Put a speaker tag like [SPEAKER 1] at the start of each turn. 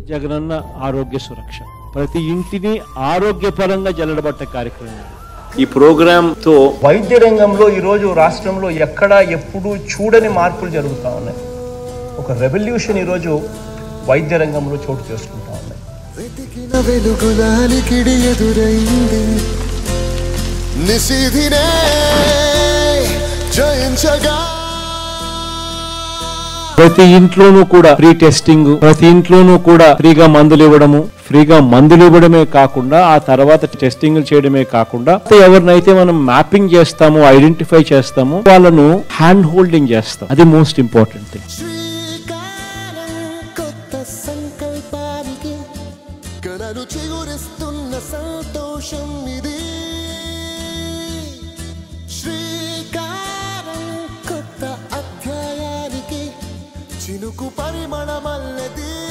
[SPEAKER 1] జగనన్న ఆరోగ్య సురక్ష ప్రతి ఇంటిని ఆరోగ్యపరంగా జల్లడబట్టే కార్యక్రమం ఇది.
[SPEAKER 2] ఈ ప్రోగ్రామ్ తో
[SPEAKER 3] వైద్య రంగంలో ఈరోజు రాష్ట్రంలో ఎక్కడా ఎప్పుడూ చూడని మార్పులు జరుగుతూ ఉన్నాయి ఒక రెవల్యూషన్ ఈరోజు వైద్య రంగంలో చోటు చేసుకుంటా ఉన్నాయి
[SPEAKER 4] వెతికిన వెలుగులాలికిడి ఎదురైంది నిశీధినే జయించగా
[SPEAKER 1] ప్రతి ఇంట్లోనూ కూడా ఫ్రీ టెస్టింగ్ ప్రతి ఇంట్లోనూ కూడా ఫ్రీగా మందులు ఇవ్వడము ఫ్రీగా మందులు ఇవ్వడమే కాకుండా ఆ తర్వాత టెస్టింగ్ చేయడమే కాకుండా ఎవరినైతే మనం మ్యాపింగ్ చేస్తామో ఐడెంటిఫై చేస్తామో వాళ్ళను హ్యాండ్ హోల్డింగ్ చేస్తాం అది మోస్ట్ ఇంపార్టెంట్ థింగ్
[SPEAKER 4] శ్రీకారం కొత్త సంకల్పానికి కలలు చిగురిస్తున్న సంతోషం ఇది శ్రీకారం కొత్త అధ్యాయానికి చినుకు పరిమళమల్లది